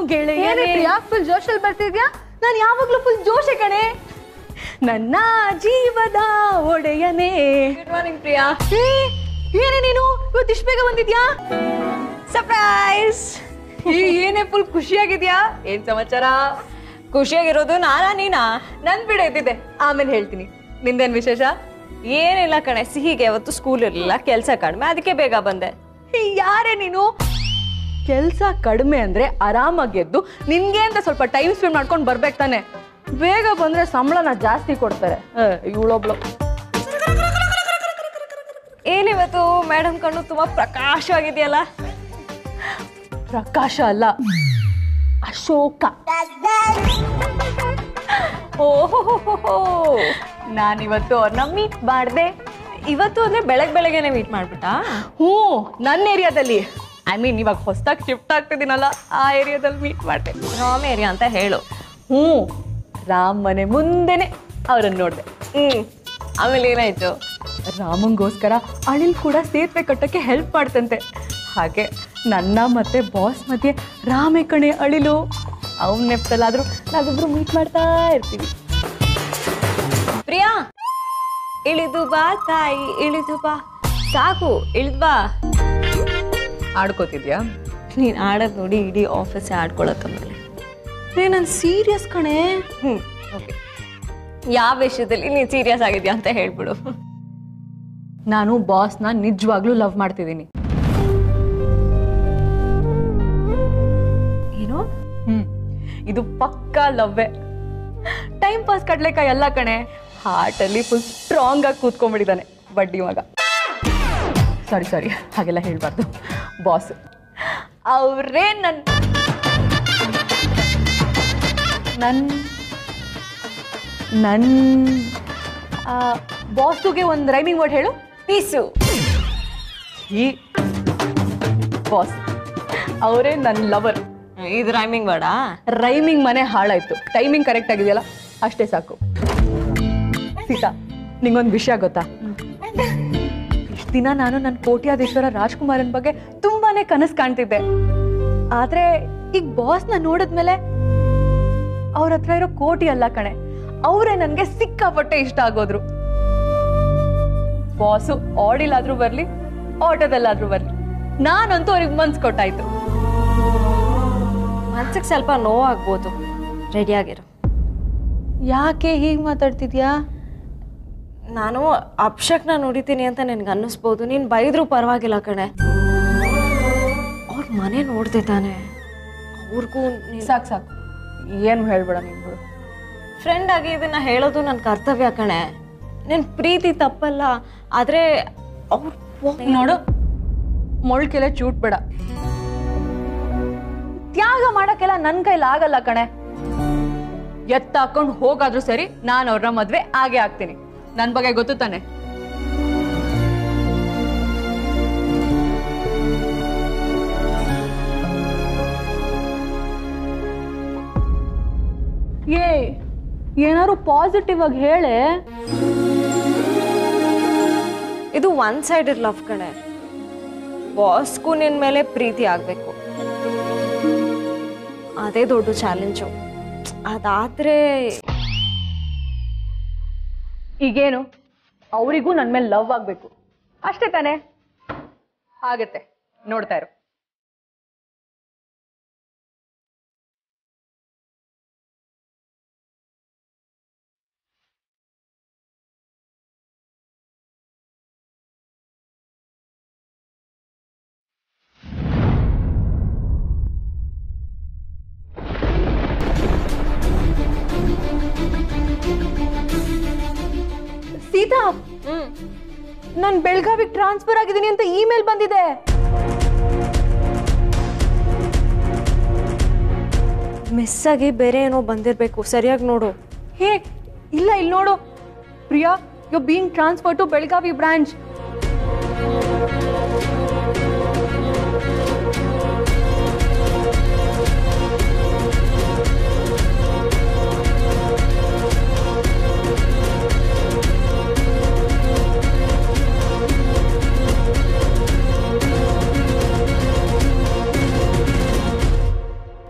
ಗೆಳೆಯನೇ full ಜೋಶಲ್ಲಿ ಬರ್ತಿದ್ಯಾ ನಾನು ಯಾವಾಗ್ಲೂ full ಜೋಶೆ ಕಣೆ ನನ್ನ ಜೀವದ ಒಡೆಯನೇ ಗುಡ್ ಮಾರ್ನಿಂಗ್ ಪ್ರಿಯಾ ಏ, ಏನೇ ನೀನು ಇವತ್ತು ಇಷ್ಟು ಬೇಗ ಬಂದಿದ್ಯಾ ಸರ್ಪ್ರೈಸ್ ಏ, ಏನೇ ಫುಲ್ ಖುಷಿಯಾಗಿದ್ಯಾ ಏನ್ ಸಮಾಚಾರ ಖುಷಿಯಾಗಿರೋದು ನಾನಾ ನೀನಾ ನನ್ ಬಿಡ ಇದ್ದಿದ್ದೆ ಆಮೇಲೆ ಹೇಳ್ತೀನಿ ನಿಂದೇನ್ ವಿಶೇಷ ಏನಿಲ್ಲ ಕಣೆ ಸಿಹಿಗೆ ಅವತ್ತು ಸ್ಕೂಲ್ ಇರಲಿಲ್ಲ ಕೆಲಸ ಕಡಿಮೆ ಅದಕ್ಕೆ ಬೇಗ ಬಂದೆ ಏ, ಯಾರೇ ನೀನು ಕೆಲ್ಸ ಕಡಿಮೆ ಅಂದ್ರೆ ಆರಾಮಾಗಿ ಎದ್ದು ನಿನ್ಗೆ ಅಂತ ಸ್ವಲ್ಪ ಟೈಮ್ ಸ್ಪೆಂಡ್ ಮಾಡ್ಕೊಂಡು ಬರ್ಬೇಕು ತಾನೆ ಬೇಗ ಬಂದ್ರೆ ಸಂಬಳನ ಜಾಸ್ತಿ ಕೊಡ್ತಾರೆ ಇವಳೊಬ್ಳು ಏನಿವತ್ತು ಮೇಡಮ್ ಕಣ್ಣು ತುಂಬಾ ಪ್ರಕಾಶವಾಗಿದೆಯಲ್ಲ ಪ್ರಕಾಶ ಅಲ್ಲ ಅಶೋಕ ಓಹೋ ನಾನಿವತ್ತು ಅವ್ರನ್ನ ಮೀಟ್ ಮಾಡಿದೆ ಇವತ್ತು ಅಂದ್ರೆ ಬೆಳಗ್ ಬೆಳಗ್ಗೆನೆ ಮೀಟ್ ಮಾಡ್ಬಿಟ್ಟಾ ಹ್ಞೂ ನನ್ನ ಏರಿಯಾದಲ್ಲಿ ಐ ಮೀನ್ ಇವಾಗ ಹೊಸದಾಗಿ ಶಿಫ್ಟ್ ಆಗ್ತಿದ್ದೀನಲ್ಲ ಆ ಏರಿಯಾದಲ್ಲಿ ಮೀಟ್ ಮಾಡಿದೆ ರಾಮ್ ಏರಿಯಾ ಅಂತ ಹೇಳು ಹ್ಞೂ ರಾಮ್ ಮನೆ ಮುಂದೆನೆ ಅವ್ರನ್ನ ನೋಡಿದೆ ಹ್ಮ್ ಆಮೇಲೆ ಏನಾಯ್ತು ರಾಮಂಗೋಸ್ಕರ ಅಳಿಲ್ ಕೂಡ ಸೇತುವೆ ಕಟ್ಟಕ್ಕೆ ಹೆಲ್ಪ್ ಮಾಡ್ತಂತೆ ಹಾಗೆ ನನ್ನ ಮತ್ತೆ ಬಾಸ್ ಮಧ್ಯೆ ರಾಮೇ ಕಣೆ ಅಳಿಲು ಅವನ ನೆಪ್ತಲ್ಲಾದ್ರೂ ನಾವಿಬ್ರು ಮೀಟ್ ಮಾಡ್ತಾ ಇರ್ತೀವಿ ಪ್ರಿಯಾ ಇಳಿದು ಬಾ ತಾಯಿ ಇಳಿದು ಬಾ ಸಾಕು ಇಳಿದು ಬಾ ಆಡ್ಕೋತಿದ್ಯಾ ನೀನ್ ಆಡೋದ್ ನೋಡಿ ಇಡೀ ಆಫೀಸ್ ಆಡ್ಕೊಳತ್ತ ಮೇಲೆ ರೇ ನಾನು ಸೀರಿಯಸ್ ಕಣೆ ಹ್ಮ್ ಓಕೆ ಯಾವ ವಿಷಯದಲ್ಲಿ ನೀನ್ ಸೀರಿಯಸ್ ಆಗಿದ್ಯಾ ಅಂತ ಹೇಳ್ಬಿಡು ನಾನು ಬಾಸ್ನ ನಿಜವಾಗ್ಲೂ ಲವ್ ಮಾಡ್ತಿದ್ದೀನಿ ಏನು ಹ್ಮ್ ಇದು ಪಕ್ಕಾ ಲವ್ವೇ ಟೈಮ್ ಪಾಸ್ ಕಡ್ಲೆಕಾಯಿ ಎಲ್ಲ ಕಣೆ ಹಾರ್ಟ್ ಅಲ್ಲಿ ಫುಲ್ ಸ್ಟ್ರಾಂಗ್ ಆಗಿ ಕೂತ್ಕೊಂಡ್ಬಿಟ್ಟಿದ್ದಾನೆ ಬಡ್ಡಿ ಮಗ ಸಾರಿ ಸಾರಿ ಹಾಗೆಲ್ಲ ಹೇಳ್ಬಾರ್ದು ಬಾಸ್ ಅವರೇ ನನ್ ನನ್ ನನ್ ಬಾಸುಗೆ ಒಂದು ರೈಮಿಂಗ್ ವರ್ಡ್ ಹೇಳು ಪೀಸು ಈ ಬಾಸ್ ಅವರೇ ನನ್ನ ಲವರ್ ಇದು ರೈಮಿಂಗ್ ಬೇಡ ರೈಮಿಂಗ್ ಮನೆ ಹಾಳಾಯ್ತು ಟೈಮಿಂಗ್ ಕರೆಕ್ಟ್ ಆಗಿದೆಯಲ್ಲ ಅಷ್ಟೇ ಸಾಕು ಸೀತಾ ನಿಂಗೊಂದು ವಿಷಯ ಗೊತ್ತಾ ಇಷ್ಟು ದಿನ ನಾನು ನನ್ನ ಕೋಟ್ಯಾಧೀಶ್ವರ ರಾಜ್ಕುಮಾರನ್ ಬಗ್ಗೆ ತುಂಬಾನೇ ಕನಸು ಕಾಣ್ತಿದ್ದೆ ಆದ್ರೆ ಈಗ ಬಾಸ್ನ ನೋಡಿದ್ಮೇಲೆ ಅವ್ರ ಹತ್ರ ಇರೋ ಕೋಟಿ ಅಲ್ಲ ಕಣೆ ಅವರೇ ನನಗೆ ಸಿಕ್ಕಾಪಟ್ಟೆ ಇಷ್ಟ ಆಗೋದ್ರು ಬಾಸು ಆಡಿಲಾದ್ರೂ ಬರ್ಲಿ ಆಟೋದಲ್ಲಾದ್ರೂ ಬರ್ಲಿ ನಾನಂತೂ ಅವ್ರಿಗೆ ಮನ್ಸ್ ಕೊಟ್ಟಾಯ್ತು ಮನ್ಸಿಗೆ ಸ್ವಲ್ಪ ನೋವಾಗ್ಬೋದು ರೆಡಿಯಾಗಿರು ಯಾಕೆ ಹೀಗೆ ಮಾತಾಡ್ತಿದ್ಯಾ ನಾನು ಅಪ್ಶಕ್ನ ನೋಡಿದ್ದೀನಿ ಅಂತ ನಿನ್ಗೆ ಅನ್ನಿಸ್ಬೋದು ನೀನು ಬೈದ್ರು ಪರವಾಗಿಲ್ಲ ಕಣೆ ಅವ್ರ ಮನೆ ನೋಡ್ದೆ ತಾನೆ ಅವ್ರಿಗೂ ಸಾಕು ಸಾಕು ಏನು ಹೇಳ್ಬೇಡ ನೀನು ಬಿಡು ಫ್ರೆಂಡ್ ಆಗಿ ಇದನ್ನ ಹೇಳೋದು ನನ್ನ ಕರ್ತವ್ಯ ಕಣೆ ನಿನ್ ಪ್ರೀತಿ ತಪ್ಪಲ್ಲ ಆದ್ರೆ ಅವ್ರು ನೋಡು ಮೊಳ್ಕೆಲೆ ಚೂಟ್ ಬೇಡ ತ್ಯಾಗ ಮಾಡಕ್ಕೆಲ್ಲ ನನ್ನ ಕೈಲಿ ಆಗಲ್ಲ ಕಣೆ ಎತ್ತಾಕೊಂಡು ಹೋಗಾದ್ರೂ ಸರಿ ನಾನು ಅವ್ರನ್ನ ಮದ್ವೆ ಆಗೇ ಆಗ್ತೀನಿ ನನ್ನ ಬಗ್ಗೆ ಗೊತ್ತು ತಾನೆ ಏ ಏನಾದ್ರು ಪಾಸಿಟಿವ್ ಆಗಿ ಹೇಳೆ ಇದು ಒನ್ ಸೈಡೆಡ್ ಲವ್ ಕಣೆ ಬಾಸ್ಗೂ ನಿನ್ ಮೇಲೆ ಪ್ರೀತಿ ಆಗ್ಬೇಕು ಅದೇ ದೊಡ್ಡ ಚಾಲೆಂಜು ಅದಾದ್ರೆ ಈಗೇನು ಅವರಿಗೂ ನನ್ನ ಮೇಲೆ ಲವ್ ಆಗಬೇಕು ಅಷ್ಟೇ ತಾನೇ ಆಗತ್ತೆ ನೋಡ್ತಾ ಇರು ಸೀತಾ ನಾನು ಬೆಳಗಾವಿಗೆ ಟ್ರಾನ್ಸ್ಫರ್ ಆಗಿದ್ದೀನಿ ಅಂತ ಇಮೇಲ್ ಬಂದಿದೆ ಮಿಸ್ ಆಗಿ ಬೇರೆ ಏನೋ ಬಂದಿರ್ಬೇಕು ಸರಿಯಾಗಿ ನೋಡು ಹೇ ಇಲ್ಲ ಇಲ್ಲಿ ನೋಡು Priya you being transfer to Belagavi branch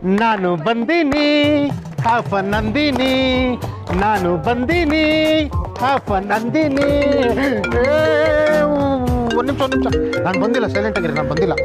ನಾನು ಬಂದೀನಿ ಹಾಫ ನಂದಿನಿ ನಾನು ಬಂದೀನಿ ಹಾಫ ನಂದಿನಿ ಏ, ಒಂದ್ ನಿಮಿಷ ಒಂದ್ ನಿಮಿಷ ನಾನು ಬಂದಿಲ್ಲ ಸೈಲೆಂಟ್ ಆಗಿರಿ ನಾನು ಬಂದಿಲ್ಲ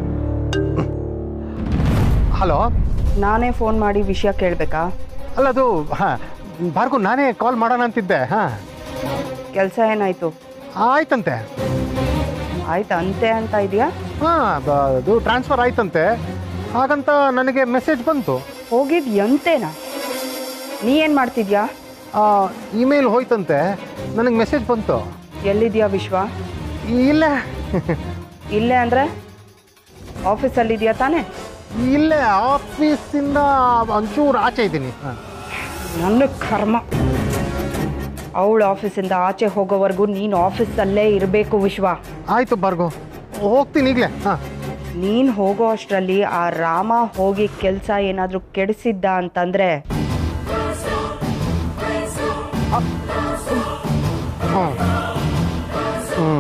ಹಲೋ ನಾನೇ ಫೋನ್ ಮಾಡಿ ವಿಷಯ ಕೇಳಬೇಕಾ ಅಲ್ಲ ಅದು ಹಾಂ ಭಾರ್ಗು ನಾನೇ ಕಾಲ್ ಮಾಡೋಣ ಅಂತಿದ್ದೆ ಹಾಂ ಕೆಲಸ ಏನಾಯ್ತು ಆಯ್ತಂತೆ ಆಯ್ತು ಅಂತೆ ಅಂತ ಇದೆಯಾ ಹಾಂ ಅದು ಟ್ರಾನ್ಸ್ಫರ್ ಆಯ್ತಂತೆ ಹಾಗಂತ ನನಗೆ ಮೆಸೇಜ್ ಬಂತು ಹೋಗಿದ್ ಎಂತೇನಾ ನೀ ಏನು ಮಾಡ್ತಿದ್ಯಾ ಇಮೇಲ್ ಹೋಯ್ತಂತೆ ನನಗೆ ಮೆಸೇಜ್ ಬಂತು ಎಲ್ಲಿದ್ಯಾ ವಿಶ್ವ ಇಲ್ಲ ಇಲ್ಲೇ ಅಂದರೆ ಆಫೀಸಲ್ಲಿದ್ಯಾ ತಾನೇ ಇಲ್ಲೇ ಆಫೀಸಿಂದ ಒಂಚೂರು ಆಚೆ ಇದ್ದೀನಿ ಹಾಂ ನನ್ನ ಕರ್ಮ ಅವಳ ಆಫೀಸಿಂದ ಆಚೆ ಹೋಗೋವರೆಗೂ ನೀನು ಆಫೀಸಲ್ಲೇ ಇರಬೇಕು ವಿಶ್ವ ಆಯಿತು ಭಾರ್ಗು ಹೋಗ್ತೀನಿ ಈಗಲೇ ಹಾಂ ನೀನು ಹೋಗೋ ಅಷ್ಟರಲ್ಲಿ ಆ ರಾಮ ಹೋಗಿ ಕೆಲಸ ಏನಾದರೂ ಕೆಡಿಸಿದ್ದ ಅಂತಂದರೆ ಹಾಂ ಹ್ಞೂ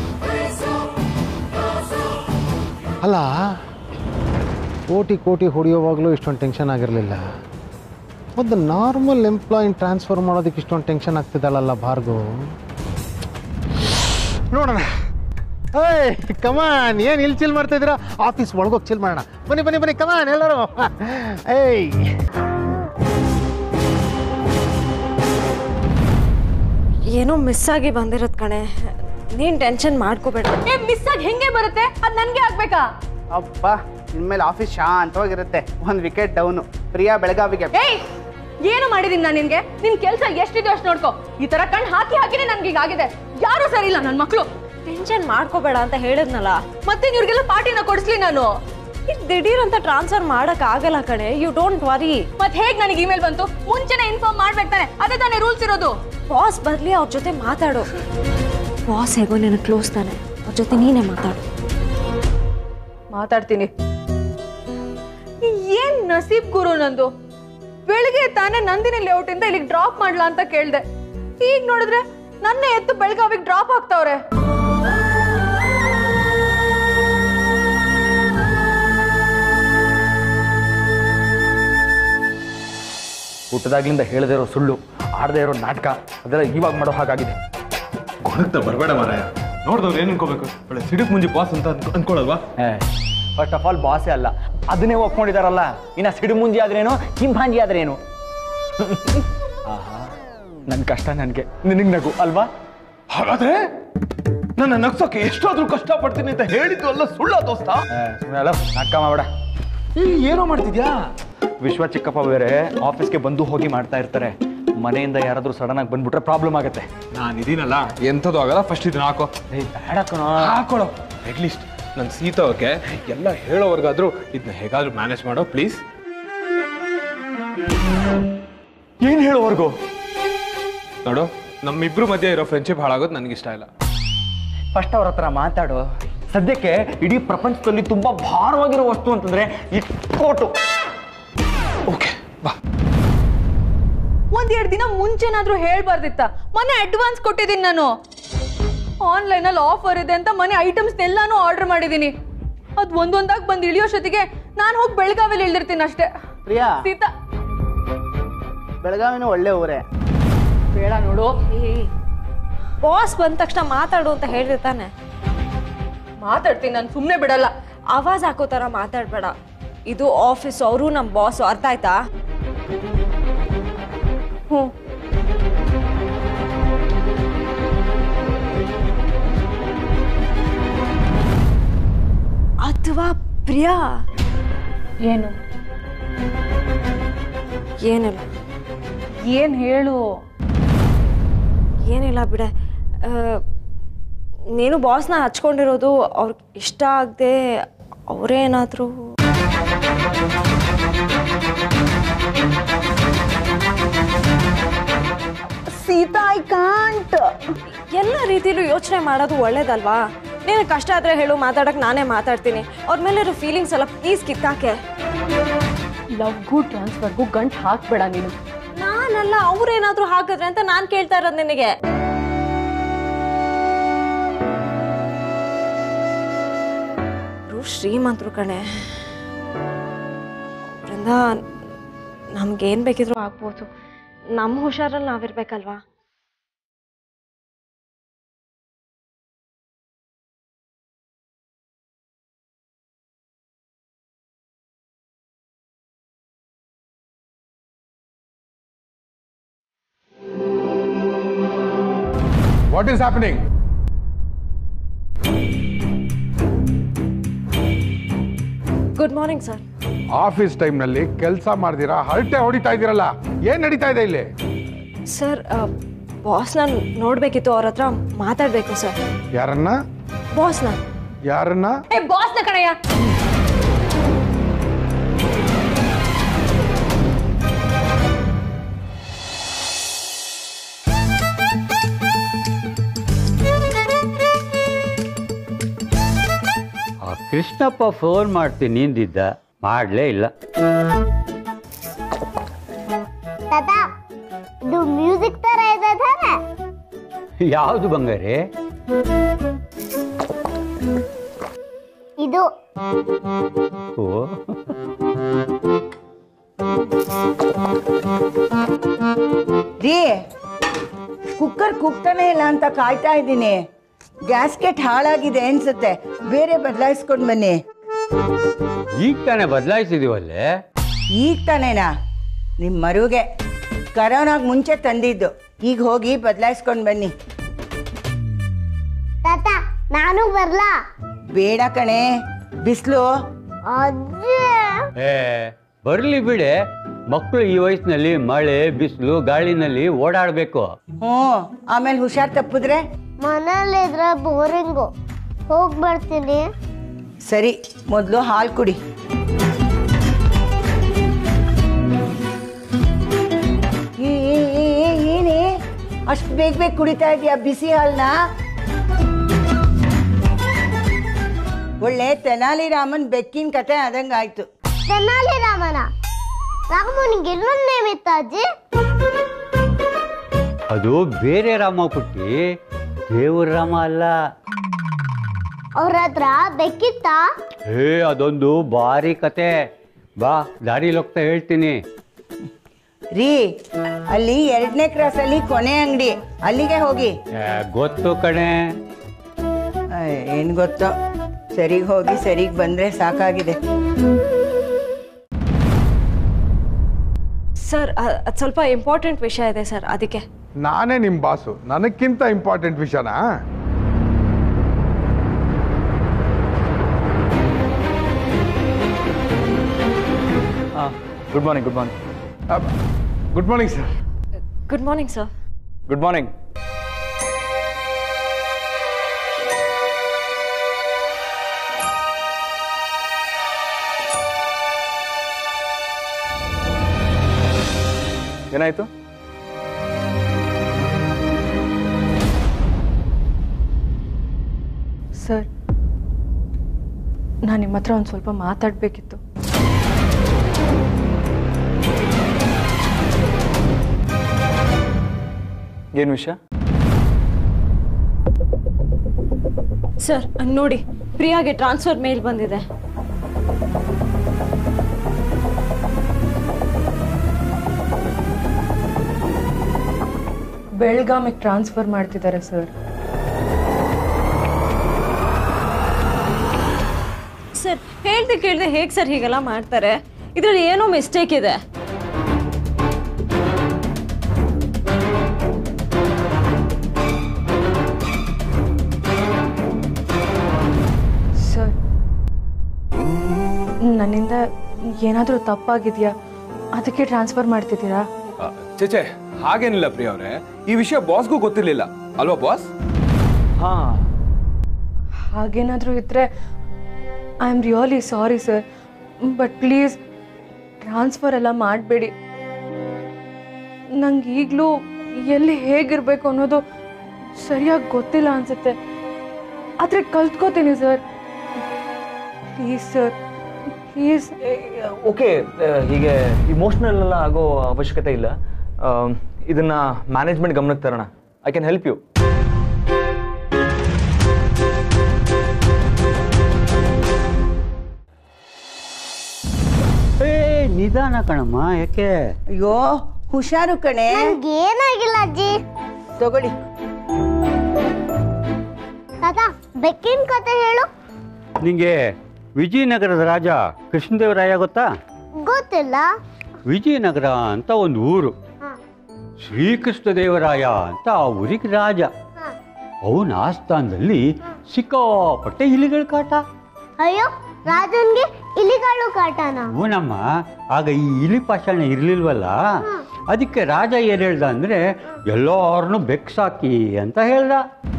ಅಲ್ಲ ಕೋಟಿ ಕೋಟಿ ಹೊಡೆಯೋವಾಗಲೂ ಇಷ್ಟೊಂದು ಟೆನ್ಷನ್ ಆಗಿರಲಿಲ್ಲ ಒಂದು ನಾರ್ಮಲ್ ಎಂಪ್ಲಾಯಿನ್ ಟ್ರಾನ್ಸ್ಫರ್ ಮಾಡೋದಕ್ಕೆ ಇಷ್ಟೊಂದು ಟೆನ್ಷನ್ ಆಗ್ತಿದ್ದಾಳಲ್ಲ ಭಾರ್ಗು ನೋಡೋಣ ಏಯ್ ಕಮಾನ್ ಏನು ಇಲ್ಲಿ ಚಿಲ್ ಮಾಡ್ತಾ ಇದ್ದೀರಾ ಆಫೀಸ್ ಒಳಗೋಗಿ ಚಿಲ್ ಮಾಡೋಣ ಬನ್ನಿ ಬನ್ನಿ ಬನ್ನಿ ಕಮಾನ್ ಎಲ್ಲರೂ ಏಯ್ ಏನೋ ಮಿಸ್ ಆಗಿ ಬಂದಿರೋದ್ ಕಣೆ ನೀನ್ ಟೆನ್ಷನ್ ಮಾಡ್ಕೋಬೇಡ ಏ ಮಿಸ್ ಆಗಿ ಹೆಂಗೆ ಬರುತ್ತೆ ಅದ್ ನನ್ಗೆ ಆಗ್ಬೇಕಾ ಅಪ್ಪ ಇನ್ಮೇಲೆ ಆಫೀಸ್ ಶಾಂತವಾಗಿರುತ್ತೆ ಒಂದು ವಿಕೆಟ್ ಡೌನು ಪ್ರಿಯಾ ಬೆಳಗಾವಿಗೆ ಏಯ್ ಏನು ಮಾಡಿದೀನಿ ನಾನು ನಿನ್ಗೆ ನಿನ್ ಕೆಲ್ಸ ಎಷ್ಟಿದೆ ಅಷ್ಟು ನೋಡ್ಕೋ ಈ ತರ ಕಣ್ ಹಾಕಿ ಹಾಕಿನೇ ನನ್ಗೆ ಈಗಾಗಿದೆ ಯಾರು ಸರಿ ಇಲ್ಲ ನನ್ ಮಕ್ಳು ಟೆನ್ಷನ್ ಮಾಡ್ಕೋಬೇಡ ಅಂತ ಹೇಳಿದ್ನಲ್ಲ ಮತ್ತೆ ಇವ್ರಿಗೆಲ್ಲ ಪಾರ್ಟಿನ ಕೊಡಿಸ್ಲಿ ನಾನು ಈಗ ದಿಢೀರ್ ಅಂತ ಟ್ರಾನ್ಸ್ಫರ್ ಮಾಡಕ್ ಆಗಲ್ಲ ಕಣೆ ಯು ಡೋಂಟ್ ವರಿ ಮತ್ ಹೇಗ್ ನನಗೆ ಇಮೇಲ್ ಬಂತು ಮುಂಚೆನೆ ಇನ್ಫಾರ್ಮ್ ಮಾಡ್ಬೇಕು ತಾನೆ ಅದೇ ತಾನೇ ರೂಲ್ಸ್ ಇರೋದು ಬಾಸ್ ಬರ್ಲಿ ಅವ್ರ ಜೊತೆ ಮಾತಾಡು ಬಾಸ್ ಹೇಗೋ ನಿನಗೆ ಕ್ಲೋಸ್ ತಾನೆ ಅವ್ರ ಜೊತೆ ನೀನೇ ಮಾತಾಡು ಮಾತಾಡ್ತೀನಿ ಏನ್ ನಸೀಬ್ ಗುರು ನಂದು ಬೆಳಿಗ್ಗೆ ತಾನೇ ನಂದಿನಿ ಲೇಔಟ್ ಇಂದ ಇಲ್ಲಿಗೆ ಡ್ರಾಪ್ ಮಾಡ್ಲಾ ಅಂತ ಕೇಳ್ದೆ ಈಗ ನೋಡಿದ್ರೆ ನನ್ನ ಎತ್ತು ಬೆಳಗಾವಿಗೆ ಡ್ರಾಪ್ ಆಗ್ತಾವ್ರೆ ಹುಟ್ಟದಾಗ್ಲಿಂದ ಹೇಳದೇ ಇರೋ ಸುಳ್ಳು ಆಡದೇ ಇರೋ ನಾಟಕ ಅದೆಲ್ಲ ಇವಾಗ ಮಾಡೋ ಹಾಗಾಗಿದೆ ಕೊಣಕ್ತ ಬರಬೇಡ ಮಾರಾಯ ನೋಡ್ದವ್ರು ಏನು ಅನ್ಕೋಬೇಕು ಒಳ್ಳೆ ಸಿಡುಕ್ ಮುಂಜಿ ಬಾಸ್ ಅಂತ ಅನ್ಕೊ- ಅನ್ಕೊಳಲ್ವಾ ಫಸ್ಟ್ ಆಫ್ ಆಲ್ ಬಾಸೇ ಅಲ್ಲ ಅದನ್ನೇ ಒಪ್ಕೊಂಡಿದಾರಲ್ಲ ಇನ್ನ ಸಿಡುಮುಂಜಿ ಆದ್ರೇನು ಹಿಂಭಾಂಜಿ ಆದ್ರೇನು ಆಹಾ ನನ್ನ ಕಷ್ಟ ನನಗೆ ನಿನಗೆ ನಗು ಅಲ್ವಾ ಹಾಗಾದ್ರೆ ನನ್ನ ನಗ್ಸೋಕೆ ಎಷ್ಟಾದ್ರೂ ಕಷ್ಟ ಪಡ್ತೀನಿ ಅಂತ ಹೇಳಿದ್ದು ಅಲ್ಲ ಸುಳ್ಳ ದೋಸ್ತ ಸುಮ್ಮನೆ ಅಲ್ಲ ನಾಟಕ ಮಾಡಬೇಡ ಏನೋ ಮಾಡ್ತಿದ್ಯಾ ವಿಶ್ವ ಚಿಕ್ಕಪ್ಪ ಬೇರೆ ಆಫೀಸ್ಗೆ ಬಂದು ಹೋಗಿ ಮಾಡ್ತಾ ಇರ್ತಾರೆ ಮನೆಯಿಂದ ಯಾರಾದ್ರೂ ಸಡನ್ ಆಗಿ ಬಂದ್ಬಿಟ್ರೆ ಪ್ರಾಬ್ಲಮ್ ಆಗುತ್ತೆ ನಾನು ಇದೀನಲ್ಲ ಎಂಥದ್ದು ಆಗಲ್ಲ ಫಸ್ಟ್ ಇದನ್ನ ಹಾಕೋ ಏಯ್ ಬೇಡ ಕಣೋ ಹಾಕೊಳ್ಳೋ ಅಟ್ಲೀಸ್ಟ್ ನನ್ನ ಸೀತಾ ಓಕೆ ಎಲ್ಲ ಹೇಳೋವರೆಗಾದ್ರೂ ಇದನ್ನ ಹೇಗಾದ್ರೂ ಮ್ಯಾನೇಜ್ ಮಾಡೋ ಪ್ಲೀಸ್ ಏನ್ ಹೇಳೋವರೆಗೂ ನೋಡು ನಮ್ಮಿಬ್ರು ಮಧ್ಯೆ ಇರೋ ಫ್ರೆಂಡ್ಶಿಪ್ ಹಾಳಾಗೋದು ನನಗೆ ಇಷ್ಟ ಇಲ್ಲ ಫಸ್ಟ್ ಅವ್ರ ಹತ್ರ ಮಾತಾಡು ಸದ್ಯಕ್ಕೆ ಇಡೀ ಪ್ರಪಂಚದಲ್ಲಿ ತುಂಬಾ ಭಾರವಾಗಿರೋ ವಸ್ತು ಅಂತಂದ್ರೆ ಈ ಕೋಟು ಓಕೆ ಬಾ ಒಂದ್ ಎರಡ್ ದಿನ ಮುಂಚೆನಾದ್ರೂ ಹೇಳ್ಬಾರ್ದಿತ್ತ ಮನೆ ಅಡ್ವಾನ್ಸ್ ಕೊಟ್ಟಿದ್ದೀನಿ ನಾನು ಆನ್ಲೈನ್ ಅಲ್ಲಿ ಆಫರ್ ಇದೆ ಅಂತ ಮನೆ ಐಟಮ್ಸ್ ಎಲ್ಲಾನು ಆರ್ಡರ್ ಮಾಡಿದೀನಿ ಅದ್ ಒಂದೊಂದಾಗಿ ಬಂದು ಇಳಿಯೋಷ್ಟೊತ್ತಿಗೆ ನಾನು ಹೋಗಿ ಬೆಳಗಾವಿಲಿ ಇಳ್ದಿರ್ತೀನಿ ಅಷ್ಟೇ ಪ್ರಿಯಾ ಸೀತಾ ಬೆಳಗಾವಿನೂ ಒಳ್ಳೆ ಊರೇ ಬೇಡ ನೋಡು ಬಾಸ್ ಬಂದ ತಕ್ಷಣ ಮಾತಾಡು ಅಂತ ಹೇಳಿರ್ತಾನೆ ಮಾತಾಡ್ತೀನಿ ನಾನು ಸುಮ್ಮನೆ ಬಿಡಲ್ಲ ಆವಾಜ್ ಹಾಕೋ ಥರ ಮಾತಾಡ್ಬೇಡ ಇದು ಆಫೀಸ್ ಅವರು ನಮ್ಮ ಬಾಸ್ ಅರ್ಥ ಆಯ್ತಾ ಹ್ಞೂ ಅಥವಾ ಪ್ರಿಯಾ ಏನು ಏನಿಲ್ಲ ಏನ್ ಹೇಳು ಏನಿಲ್ಲ ಬಿಡೆ ಆ, ನೀನು ಬಾಸ್ನ ಹಚ್ಕೊಂಡಿರೋದು ಅವ್ರಿಗೆ ಇಷ್ಟ ಆಗದೆ ಅವರೇನಾದರೂ ಸೀತಾ ಐ ಕಾಂಟ್ ಎಲ್ಲ ರೀತಿಲೂ ಯೋಚನೆ ಮಾಡೋದು ಒಳ್ಳೇದಲ್ವಾ ನೀನು ಕಷ್ಟ ಆದರೆ ಹೇಳು ಮಾತಾಡಕ್ಕೆ ನಾನೇ ಮಾತಾಡ್ತೀನಿ ಅವ್ರ ಮೇಲಿರೋ ಫೀಲಿಂಗ್ಸ್ ಎಲ್ಲ ಪ್ಲೀಸ್ ಕಿತ್ತಾಕೆ ಲವ್ಗೂ ಟ್ರಾನ್ಸ್ಫರ್ಗೂ ಗಂಟ್ ಹಾಕ್ಬೇಡ ನೀನು ನಾನಲ್ಲ ಅವ್ರೇನಾದ್ರೂ ಹಾಕಿದ್ರೆ ಅಂತ ನಾನು ಕೇಳ್ತಾ ಇರೋದು ನಿನಗೆ ಅವ್ರು ಶ್ರೀಮಂತರು ಕಣೆ ಅವರಿಂದ ನಮ್ಗೇನು ಬೇಕಿದ್ರೂ ಆಗ್ಬೋದು ನಮ್ಮ ಹುಷಾರಲ್ಲಿ ನಾವಿರ್ಬೇಕಲ್ವಾ what is happening good morning sir office ಟೈಮ್ನಲ್ಲಿ ಕೆಲಸ ಮಾಡ್ದಿರಾ ಹರಟೆ ಹೊಡಿತಾ ಇದ್ದೀರಲ್ಲ ಏನ್ ನಡೀತಾ ಇದೆ ಇಲ್ಲಿ ಸರ್ ಬಾಸ್ನ ನೋಡಬೇಕಿತ್ತು ಅವ್ರ ಹತ್ರ ಮಾತಾಡಬೇಕು ಸರ್ ಯಾರನ್ನ ಬಾಸ್ನ ಯಾರನ್ನ ಏ ಬಾಸ್ನ ಕಣಯ್ಯ ಆ ಕೃಷ್ಣಪ್ಪ ಫೋನ್ ಮಾಡ್ತೀನಿ ನಿಂದಿದ್ದ ಮಾಡಲೇ ಇಲ್ಲ ತಾತ ಇದು ಮ್ಯೂಸಿಕ್ ತರ ಇದೆ ತಾನೆ ಯಾವುದು ಬಂಗಾರಿ ಇದು ಓ ರೀ ಕುಕ್ಕರ್ ಕುಕ್ತಾನೆ ಇಲ್ಲ ಅಂತ ಕಾಯ್ತಾ ಇದ್ದೀನಿ ಗ್ಯಾಸ್ಕೆಟ್ ಹಾಳಾಗಿದೆ ಅನ್ಸುತ್ತೆ ಬೇರೆ ಬದಲಾಯಿಸ್ಕೊಂಡು ಬನ್ನಿ ಈಗ ತಾನೇ ಬದಲಾಯಿಸಿದೀವಲ್ಲೇ ಈಗ ತಾನೇನಾ ನಿಮ್ಮ ಮರುಗೆ ಕರೋನಾಗ ಮುಂಚೆ ತಂದಿದ್ದು ಈಗ ಹೋಗಿ ಬದಲಾಯಿಸ್ಕೊಂಡು ಬನ್ನಿ ತಾತ ನಾನು ಬರ್ಲಾ ಬೇಡ ಕಣೆ ಬಿಸಿಲು ಅಜ್ಜಿ ಏ ಬರಲಿ ಬಿಡೆ ಮಕ್ಕಳು ಈ ವಯಸ್ಸಿನಲ್ಲಿ ಮಳೆ ಬಿಸಿಲು ಗಾಳಿನಲ್ಲಿ ಓಡಾಡಬೇಕು ಹ್ಞೂ ಆಮೇಲೆ ಹುಷಾರ್ ತಪ್ಪಿದ್ರೆ ಮನೇಲಿದ್ರೆ ಬೋರಿಂಗು ಹೋಗಿ ಬರ್ತೀನಿ ಸರಿ ಮೊದಲು ಹಾಲು ಕುಡಿ ಈ- ಈ- ಈ- ಈ- ಏನೇ ಅಷ್ಟು ಬೇಗ ಬೇಗ ಕುಡಿತಾ ಇದೀಯ ಬಿಸಿ ಹಾಲನ್ನ ಒಳ್ಳೆ ತೆನಾಲಿ ರಾಮನ್ ಬೆಕ್ಕಿನ ಕತೆ ಆದಂಗೆ ಆಯ್ತು ತೆನಾಲಿ ರಾಮನ ರಾಮನಿಗೆ ಇನ್ನೊಂದು ನೇಮ್ ಇತ್ತು ಅಜ್ಜಿ ಅದು ಬೇರೆ ರಾಮ ಪುಟ್ಟಿ ದೇವ್ರ ರಾಮ ಅಲ್ಲ ಅವ್ರ ಹತ್ರ ಬೆಕ್ಕಿತ್ತಾ ಏ ಅದೊಂದು ಭಾರಿ ಕತೆ ಬಾ ದಾರಿಲಿ ಹೋಗ್ತಾ ಹೇಳ್ತೀನಿ ರೀ ಅಲ್ಲಿ ಎರಡನೇ ಕ್ರಾಸಲ್ಲಿ ಕೊನೆ ಅಂಗಡಿ ಅಲ್ಲಿಗೆ ಹೋಗಿ ಏ, ಗೊತ್ತು ಕಣೆ ಏನು ಗೊತ್ತೋ ಸರಿಗೆ ಹೋಗಿ ಸರಿಗೆ ಬಂದರೆ ಸಾಕಾಗಿದೆ ಸರ್ ಅದು ಸ್ವಲ್ಪ ಇಂಪಾರ್ಟೆಂಟ್ ವಿಷಯ ಇದೆ ಸರ್ ಅದಕ್ಕೆ ನಾನೇ ನಿಮ್ಮ ಬಾಸು ನನಕ್ಕಿಂತ ಇಂಪಾರ್ಟೆಂಟ್ ವಿಷಯನಾ good morning good morning good morning sir good morning sir good morning ಏನಾಯ್ತು ಸರ್ ನಾನು ನಿಮ್ಮ ಹತ್ರ ಒಂದು ಸ್ವಲ್ಪ ಮಾತಾಡಬೇಕಿತ್ತು ಏನು ವಿಷಯ ಸರ್ ನೋಡಿ ಪ್ರಿಯಾಗೆ ಟ್ರಾನ್ಸ್ಫರ್ ಮೇಲ್ ಬಂದಿದೆ ಬೆಳ್ಗಾಮಿಗೆ ಟ್ರಾನ್ಸ್ಫರ್ ಮಾಡ್ತಿದ್ದಾರೆ ಸರ್ ಸರ್ ಹೇಳ್ದೆ ಕೇಳ್ದೆ ಹೇಗೆ ಸರ್ ಹೀಗೆಲ್ಲ ಮಾಡ್ತಾರೆ ಇದರಲ್ಲಿ ಏನೋ ಮಿಸ್ಟೇಕ್ ಇದೆ ಸರ್ ನನ್ನಿಂದ ಏನಾದರೂ ತಪ್ಪಾಗಿದೆಯಾ ಅದಕ್ಕೆ ಟ್ರಾನ್ಸ್ಫರ್ ಮಾಡ್ತಿದ್ದೀರಾ ಚೇಚೆ ಹಾಗೇನಿಲ್ಲ ಪ್ರಿಯ ಅವರೇ ಈ ವಿಷಯ ಬಾಸ್ಗೂ ಗೊತ್ತಿರ್ಲಿಲ್ಲ ಅಲ್ವಾ ಬಾಸ್ ಹಾ ಹಾಗೇನಾದರೂ ಇದ್ದರೆ I am really sorry sir but please transfer ಎಲ್ಲ ಮಾಡಬೇಡಿ ನಂಗೆ ಈಗಲೂ ಎಲ್ಲಿ ಹೇಗಿರಬೇಕು ಅನ್ನೋದು ಸರಿಯಾಗಿ ಗೊತ್ತಿಲ್ಲ ಅನಿಸುತ್ತೆ ಆದರೆ ಕಲ್ತ್ಕೋತೀನಿ sir please sir please okay ಹೀಗೆ ಇಮೋಷ್ನಲ್ ಎಲ್ಲ ಆಗೋ ಅವಶ್ಯಕತೆ ಇಲ್ಲ ಆಮ್, ಇದನ್ನ ಮ್ಯಾನೇಜ್ಮೆಂಟ್ ಗಮನಕ್ಕೆ ತರೋಣ ಐ ಕ್ಯಾನ್ ಹೆಲ್ಪ್ ಯು ನಿಧಾನ ಕಣಮ್ಮ ಯಾಕೆ ಅಯ್ಯೋ ಹುಷಾರು ಕಣೆ ಏನಾಗಿಲ್ಲ ಅಜ್ಜಿ ತಗೊಳ್ಳಿ ತಾತ ಬೆಕ್ಕಿನ ಕತೆ ಹೇಳು ನಿಂಗೆ ವಿಜಯನಗರದ ರಾಜ ಕೃಷ್ಣದೇವರಾಯ ಗೊತ್ತಾ ಗೊತ್ತಿಲ್ಲ ವಿಜಯನಗರ ಅಂತ ಒಂದು ಊರು ಶ್ರೀಕೃಷ್ಣದೇವರಾಯ ಅಂತ ಆ ಊರಿಗೆ ರಾಜ ಅವನ ಆಸ್ಥಾನದಲ್ಲಿ ಸಿಕ್ಕಾಪಟ್ಟೆ ಇಲಿಗಳ ಕಾಟ ಅಯ್ಯೋ ರಾಜನ್ಗೆ ಇಲಿಗಳು ಕಾಟನ ಅವನಮ್ಮ ಆಗ ಈ ಇಲಿ ಪಾಷಾಣ ಇರ್ಲಿಲ್ವಲ್ಲ ಅದಕ್ಕೆ ರಾಜ ಏನ್ ಹೇಳ್ದ ಅಂದ್ರೆ ಎಲ್ಲಾರನ್ನು ಬೆಕ್ಸಾಕಿ ಅಂತ ಹೇಳ್ದ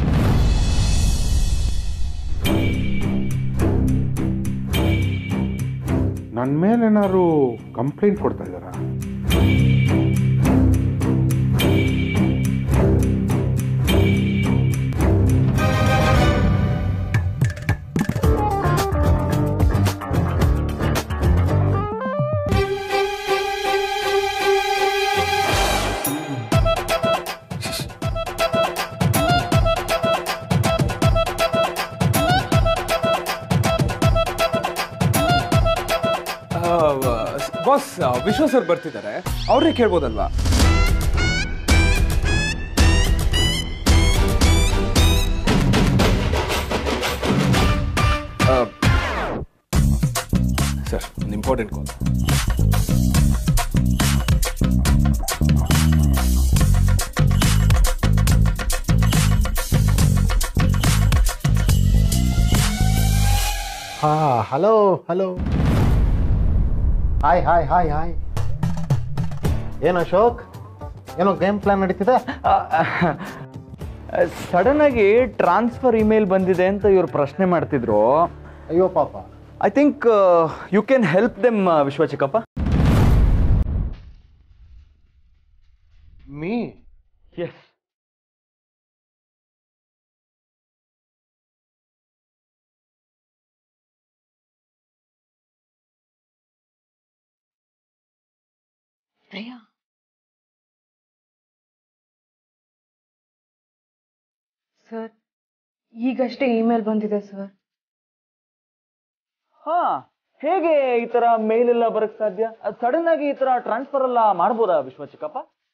ನನ್ನ ಮೇಲೆ ಏನಾದ್ರು ಕಂಪ್ಲೇಂಟ್ ಕೊಡ್ತಾ ಇದ್ದಾರಾ ಬಾಸ್ ವಿಶ್ವ ಸರ್ ಬರ್ತಿದ್ದಾರೆ ಅವ್ರನ್ನೇ ಕೇಳ್ಬೋದಲ್ವಾ ಸರ್ ಒಂದು ಇಂಪಾರ್ಟೆಂಟ್ ಕಾಲ್ ಹಾ hello hello hi hi hi hi ಏನು ಅಶೋಕ್ ಏನೋ ಗೇಮ್ ಪ್ಲಾನ್ ನಡೀತಿದೆ ಸಡನ್ ಆಗಿ ಟ್ರಾನ್ಸ್ಫರ್ ಇಮೇಲ್ ಬಂದಿದೆ ಅಂತ ಇವ್ರು ಪ್ರಶ್ನೆ ಮಾಡ್ತಿದ್ರು ಅಯ್ಯೋ ಪಾಪ I think you can help them Vishwa ಚಿಕ್ಕಪ್ಪ ಮೀ ಎಸ್ ಪ್ರಿಯಾ ಸರ್ ಈಗಷ್ಟೇ ಇಮೇಲ್ ಬಂದಿದೆ ಸರ್ ಹಾ ಹೇಗೆ ಈ ತರ ಮೇಲ್ ಎಲ್ಲ ಬರಕ್ ಸಾಧ್ಯ ಸಡನ್ ಆಗಿ ಈ ತರ ಟ್ರಾನ್ಸ್ಫರ್ ಎಲ್ಲ ಮಾಡ್ಬೋದಾ ವಿಶ್ವ ಚಿಕ್ಕಪ್ಪ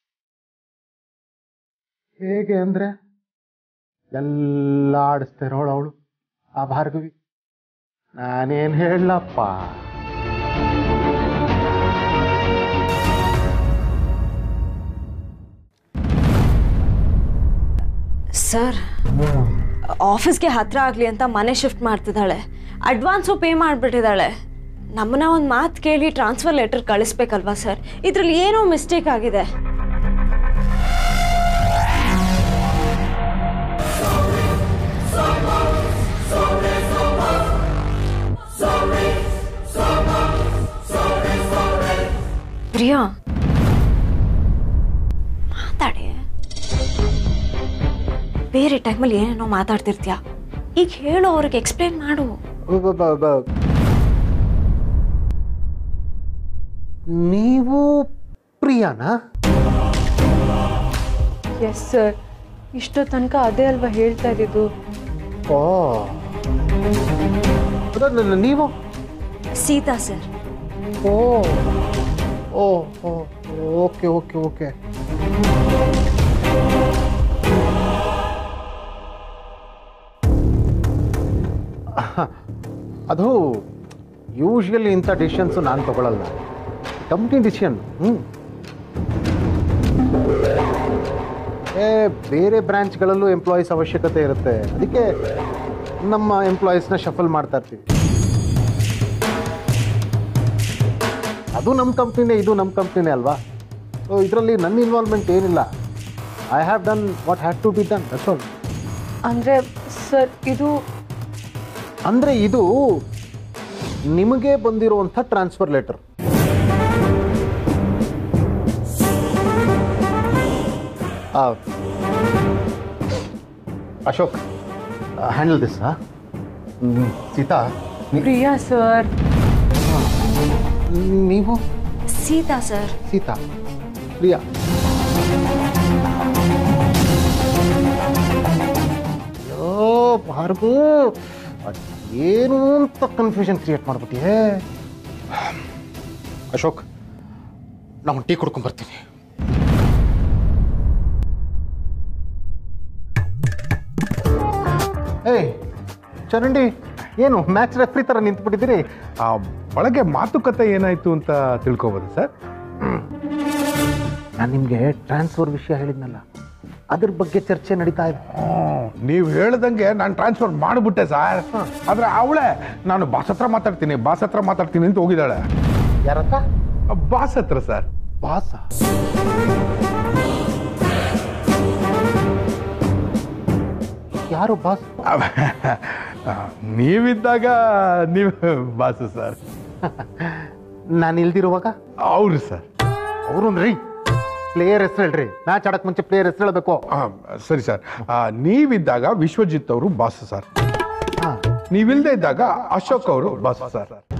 ಹೇಗೆ ಅಂದ್ರೆ ಎಲ್ಲ ಆಡಿಸ್ತಿರೋಳು ಅವಳು ಆ ಭಾರ್ಗವಿ ನಾನೇನ್ ಹೇಳಪ್ಪ ಸರ್ ಆಫೀಸ್ಗೆ ಹತ್ರ ಆಗಲಿ ಅಂತ ಮನೆ ಶಿಫ್ಟ್ ಮಾಡ್ತಿದ್ದಾಳೆ ಅಡ್ವಾನ್ಸು ಪೇ ಮಾಡಿಬಿಟ್ಟಿದ್ದಾಳೆ ನಮ್ಮನ್ನ ಒಂದು ಮಾತು ಕೇಳಿ ಟ್ರಾನ್ಸ್ಫರ್ ಲೆಟರ್ ಕಳಿಸ್ಬೇಕಲ್ವಾ ಸರ್ ಇದರಲ್ಲಿ ಏನೋ ಮಿಸ್ಟೇಕ್ ಆಗಿದೆ ಪ್ರಿಯಾ ಮಾತಾಡಿ ಬೇರೆ ಟೈಮಲ್ಲಿ ಏನೇನೋ ಮಾತಾಡ್ತಿರ್ತೀಯ ಈಗ ಹೇಳು ಅವ್ರಿಗೆ ಎಕ್ಸ್ಪ್ಲೇನ್ ಮಾಡು ನೀವು ಪ್ರಿಯಾನಾ ಎಸ್ ಸರ್ ಇಷ್ಟೋ ತನಕ ಅದೇ ಅಲ್ವಾ ಹೇಳ್ತಾ ಇದ್ದಿದ್ದು ಓ ಅದ- ನ- ನೀವು ಸೀತಾ ಸರ್ ಓ ಓ ಓ ಓಕೆ ಓಕೆ ಓಕೆ ಅದು ಯೂಶ್ವಲಿ ಇಂಥ ಡಿಸಿಷನ್ಸು ನಾನು ತಗೊಳ್ಳಲ್ಲ ಕಂಪ್ನಿ ಡಿಸಿಷನ್ ಹ್ಞೂ ಏ ಬೇರೆ ಬ್ರಾಂಚ್ಗಳಲ್ಲೂ ಎಂಪ್ಲಾಯೀಸ್ ಅವಶ್ಯಕತೆ ಇರುತ್ತೆ ಅದಕ್ಕೆ ನಮ್ಮ ಎಂಪ್ಲಾಯೀಸ್ನ ಶಫಲ್ ಮಾಡ್ತಾ ಇರ್ತೀವಿ ಅದು ನಮ್ಮ ಕಂಪ್ನಿನೇ ಇದು ನಮ್ಮ ಕಂಪ್ನಿನೇ ಅಲ್ವಾ ಸೊ ಇದರಲ್ಲಿ ನನ್ನ ಇನ್ವಾಲ್ವ್ಮೆಂಟ್ ಏನಿಲ್ಲ I have done what have to be done that's all ಅಂದರೆ ಸರ್ ಇದು ಅಂದರೆ ಇದು ನಿಮಗೆ ಬಂದಿರುವಂಥ transfer letter Ashok handle this Seeta ನೀ- ಪ್ರಿಯಾ ಸರ್ ನೀವು ಸೀತಾ ಸರ್ ಸೀತಾ ಪ್ರಿಯಾ ಅಯ್ಯೋ ಭಾರ್ಗು ಏನು ಅಂತ ಕನ್ಫ್ಯೂಷನ್ ಕ್ರಿಯೇಟ್ ಮಾಡ್ಬಿಟ್ಟಿಯೇ ಅಶೋಕ್ ನಾವು ಟೀ ಕುಡ್ಕೊಂಡ್ ಬರ್ತೀನಿ ಏಯ್ ಚರಂಡಿ ಏನು ಮ್ಯಾಚ್ ರೆಫ್ರಿ ಥರ ನಿಂತ್ಬಿಟ್ಟಿದ್ದೀರಿ ಆ ಒಳಗೆ ಮಾತುಕತೆ ಏನಾಯ್ತು ಅಂತ ತಿಳ್ಕೊಬೋದು ಸರ್ ನಾನು ನಿಮಗೆ ಟ್ರಾನ್ಸ್ಫರ್ ವಿಷಯ ಹೇಳಿದ್ನಲ್ಲ ಅದ್ರ ಬಗ್ಗೆ ಚರ್ಚೆ ನಡೀತಾ ಇದೆ ನೀವು ಹೇಳ್ದಂಗೆ ನಾನು ಟ್ರಾನ್ಸ್ಫರ್ ಮಾಡಿಬಿಟ್ಟೆ ಸರ್ ಆದ್ರೆ ಅವಳೆ ನಾನು ಬಾಸ್ ಹತ್ರ ಮಾತಾಡ್ತೀನಿ ಬಾಸ್ ಹತ್ರ ಮಾತಾಡ್ತೀನಿ ಅಂತ ಹೋಗಿದ್ದಾಳೆ ಯಾರತ್ತ ಬಾಸ್ ಹತ್ರ ಸರ್ ಬಾಸ ಯಾರು ಬಾಸ್ ನೀವಿದ್ದಾಗ ನೀವು ಬಾಸು ಸರ್ ನಾನು ಇಲ್ದಿರುವಾಗ ಅವ್ರು ಸರ್ ಅವರು ರೀ ಪ್ಲೇಯರ್ ಹೆಸರು ಹೇಳ್ರಿ ಮ್ಯಾಚ್ ಆಡಕ್ ಮುಂಚೆ ಪ್ಲೇಯರ್ ಹೆಸರು ಹೇಳ್ಬೇಕು ಆ, ಸರಿ ಸರ್ ಆ, ನೀವಿದ್ದಾಗ ವಿಶ್ವಜಿತ್ ಅವರು ಬಾಸ್ ಸರ್ ನೀವಿಲ್ದೇ ಇದ್ದಾಗ ಅಶೋಕ್ ಅವರು ಬಾಸ್ ಸರ್